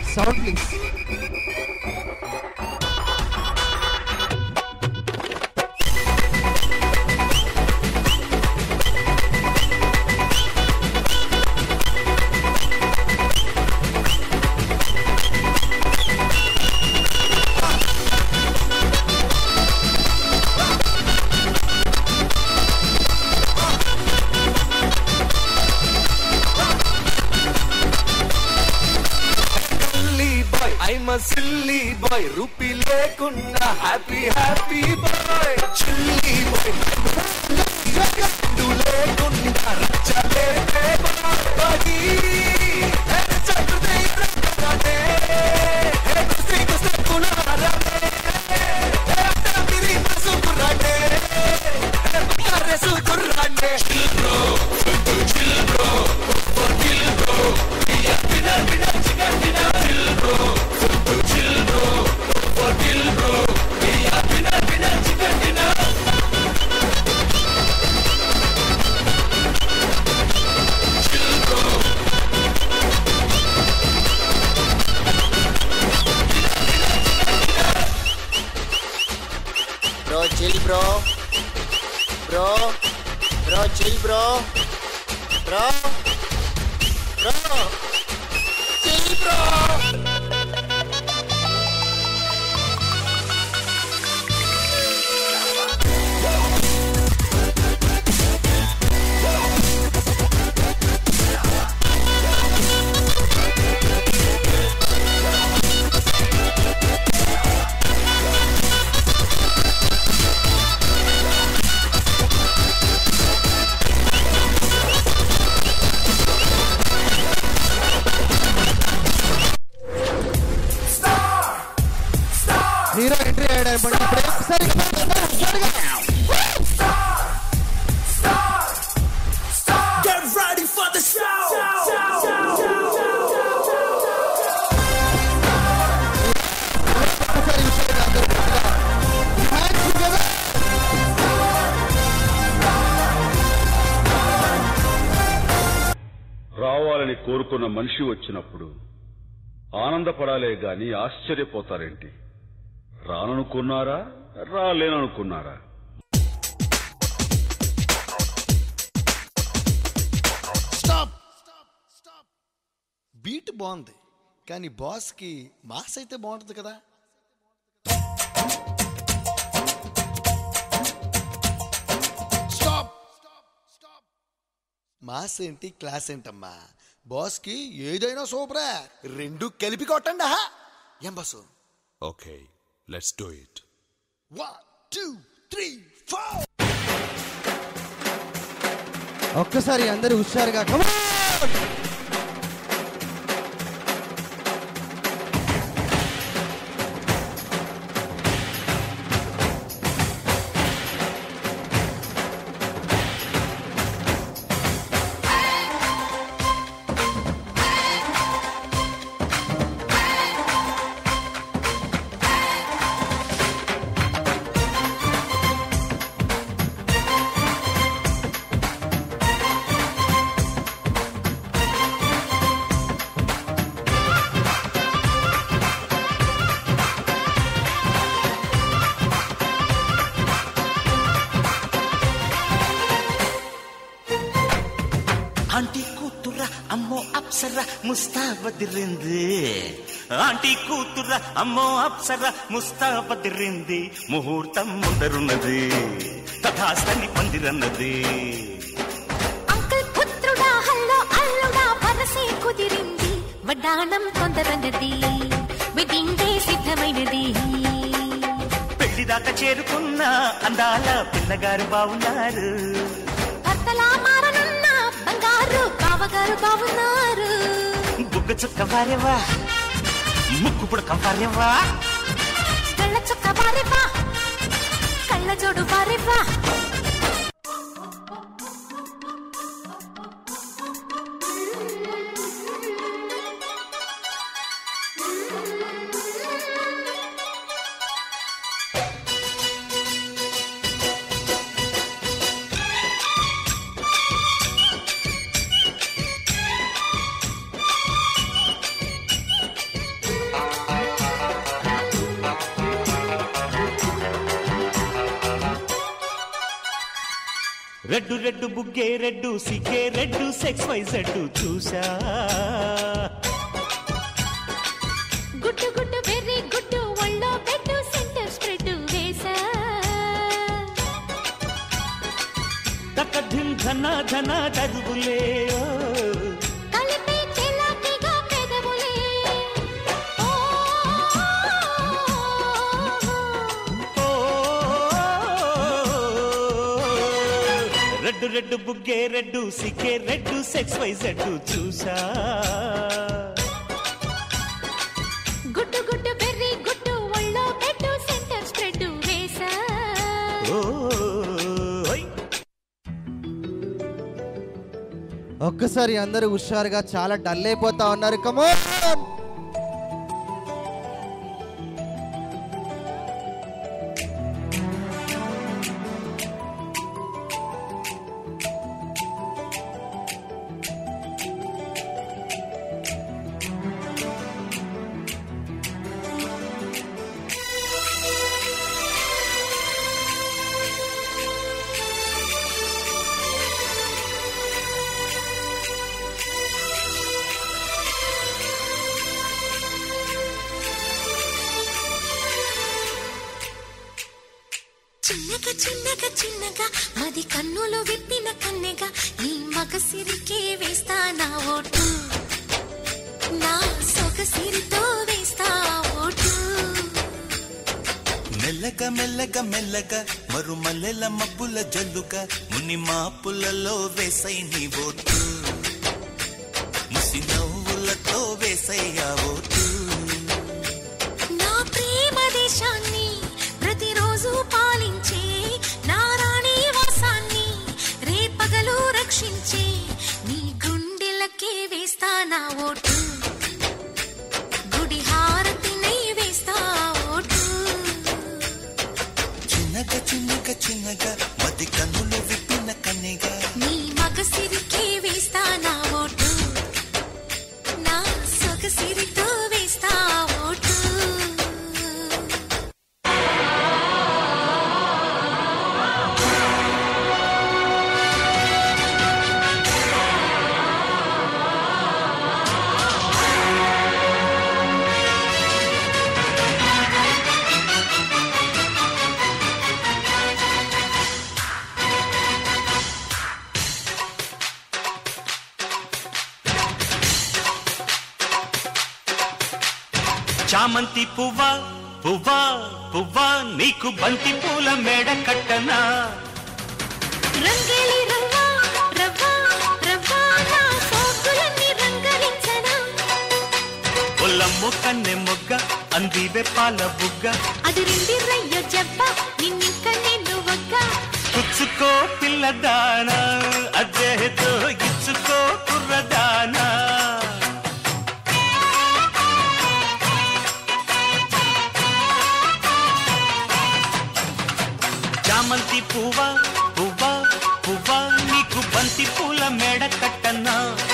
Sound please silly boy I'm silly boy rupee లేకున్నా happy happy boy chilly boy లేకున్నా రచ్చలే boy సుకుర్రానే chill bro chill bro chill bro Bro, chill, bro. Bro. Bro, chill, bro. Bro. Bro. Chill, bro. Hero entry అయ్యాడు ఇప్పుడు ఒకసారి Get ready for the show. రావాలని కోరుకున్న మనిషి వచ్చినప్పుడు ఆనందపడాలే గాని ఆశ్చర్యపోతారేంటి రాననుకున్నారా రాలేననుకున్నారా స్టాప్ బీట్ బాగుంది కానీ బాస్కి మాస్ అయితే బాగుంటుంది కదా స్టాప్ మాస్ ఏంటి క్లాస్ ఏంటమ్మా బాస్కి ఏదైనా సూపరే రెండు కలిపి కొట్టండి ఆహా. ఏం బస్సు Okay, let's do it. One two three four ఒక్కసారి అందరూ హుషారుగా come on! ఆంటీ కూతుర అమ్మో అప్సర ముస్తాబదిరింది ఆంటీ కూతుర అమ్మో అప్సర ముస్తాబదిరింది ముహూర్తం ముందరున్నది తథాస్తని పందిరన్నది అంకుల్ పుత్రుడా హల్లో అల్లుడా వరసే కుదిరింది వడ్డాణం తొందరన్నది వెడ్డింగ్ డే సిద్ధమైనది పెళ్లి దాకా చేరుకున్న అందాల పిల్లగారు బాగున్నారు భర్తలా మారనున్న బంగారు బావగారు బావున్నారు బుగ్గ చుక్క వారేవా ముక్కు పుడక వారేవా కళ్ళ చుక్క వారివా కళ్ళ జోడు వారివా రెడ్డు రెడ్డు బుగ్గే రెడ్డు సిగ్గే రెడ్డు సెక్స్ వై జడ్డు చూసా గుడ్డు గుడ్డు వెర్రి గుడ్డు ఒళ్ళో పెట్టు సెంటర్ స్ప్రెడ్ వేసా తక ధిన్ ధన ధన తరువులే ఓ. కలిపి చెలాకిగా పెదవులే ఓ ఓ. రెడ్డు రెడ్డు బుగ్గే రెడ్డు సిగ్గే రెడ్డు సెక్స్ వై జడ్డు చూసా గుడ్డు గుడ్డు వెర్రి గుడ్డు ఒళ్ళో పెట్టు సెంటర్ స్ప్రెడ్ వేసా ఓయ్. ఒక్కసారి అందరూ హుషారుగా చాలా డల్ అయిపోతా ఉన్నారు కమోన్ చిన్నగా చిన్నగా చిన్నగా మది కన్నులు విప్పిన కన్నెగా నీ మగసిరికే వేస్తా నా ఓటు నా సొగసిరితో వేస్తా ఓటు మెల్లగా మెల్లగా మెల్లగా మరు మల్లెల మబ్బుల జల్లుగా ముని మాపులలో వేసై నీ ఓటు ముసి నవ్వులతో వేసయ్యా ఓటు నా ప్రేమ దేశాన్ని ప్రతిరోజు పాలించే నా రాణి వాసాన్ని రేపగలు రక్షించే నీ గుండెలకే వేస్తా నా ఓటు గుడి హారతినై వేస్తా ఓటు చిన్నగా చిన్నగా చిన్నగా మది కన్నులు విప్పిన కన్నెగా నీ మగసిరికే వేస్తా నా ఓటు నా సొగసిరితో వేస్తా ఓటు చామంతి పువ్వా పువ్వా పువ్వా నీకు బంతి పూల మేడ కట్టనా రంగేలి రవ్వా రవ్వా రవ్వా నా సోకులన్నీ రంగరించనా ఒల్లమ్మ కన్నె మొగ్గ అందివే పాల బుగ్గ అది రిండి రయ్యో జబ్బ నిన్నింక నిన్ను ఒక్క పుచ్చుకో పిల్లదానా అదేతో ఇచ్చుకో కుర్రదానా చామంతి పువ్వా పువ్వా పువ్వా నీకు బంతి పూల మేడ కట్టనా